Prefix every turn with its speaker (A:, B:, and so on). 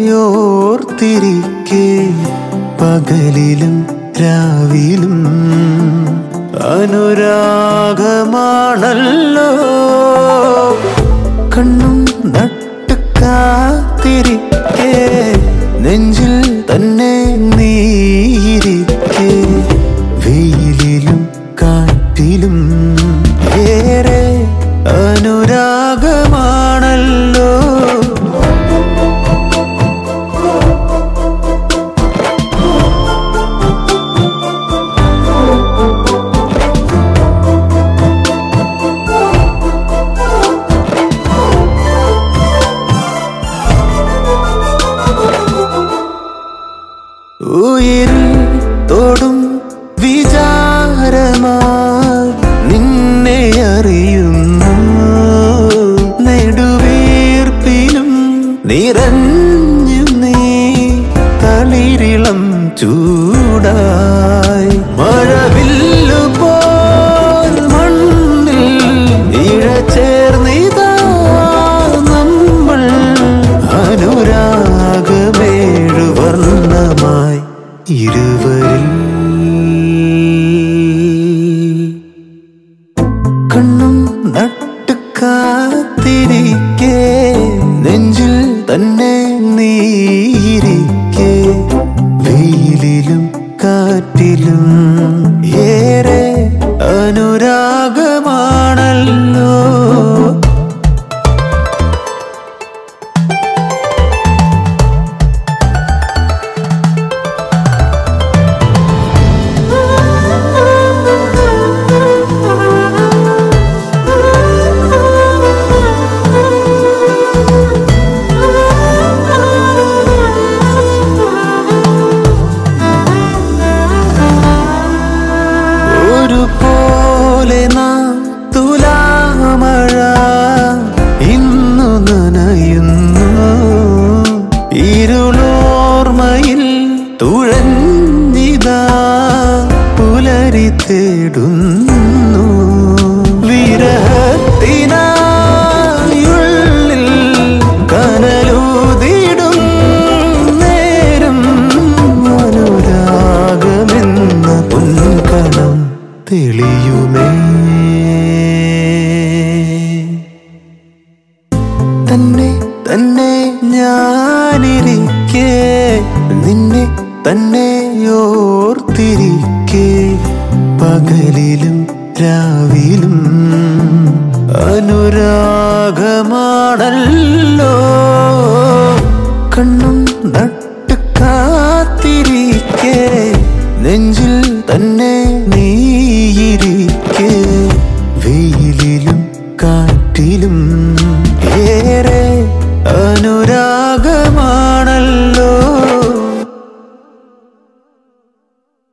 A: ഓർത്തിരിക്കെ പകലിലും രാവിലും അനുരാഗമാണല്ലോ കണ്ണും നട്ട് കാത്തിരിക്കെ നെഞ്ചിൽ തന്നെ നീയിരിക്കെ വെയിലിലും കാറ്റിലും ഏറെ അനുരാഗമാണല്ലോ ഉയിരിൽ തോടും വിചാരമായി നിന്നെ അറിയുന്നു നെടുവീർപ്പിലും നിറഞ്ഞു നീ തളിരിളം ചൂടായി മഴവില്ലു പോൽ മണ്ണിൽ ഇഴചേർന്നിതാ നമ്മൾ അനുരാഗമേഴു വർണ്ണമായി ഇരുവരിൽ കണ്ണും നട്ട് കാത്തിരിക്കെ നെഞ്ചിൽ തന്നെ നീയിരിക്കെ വെയിലിലും കാറ്റിലും ഏറെ അനുരാഗമാണല്ലോ ഒരുപോലെ നാം തുലാമഴ ഇന്നു നനയുന്നു ഇരുളോർമ്മയിൽ തുഴഞ്ഞിതാ പുലരി തേടുന്നു വിരഹത്തിനായുള്ളിൽ കനലൂതിടും നേരം അനുരാഗമെന്ന പൊൻകണം തെളിയുമേ തന്നെ തന്നെ ഞാനിരിക്കെ നിന്നെ തന്നെ ഓർത്തിരിക്കെ പകലിലും രാവിലും അനുരാഗമാണല്ലോ കണ്ണും നട്ട് കാത്തിരിക്കെ നെഞ്ചിൽ തന്നെ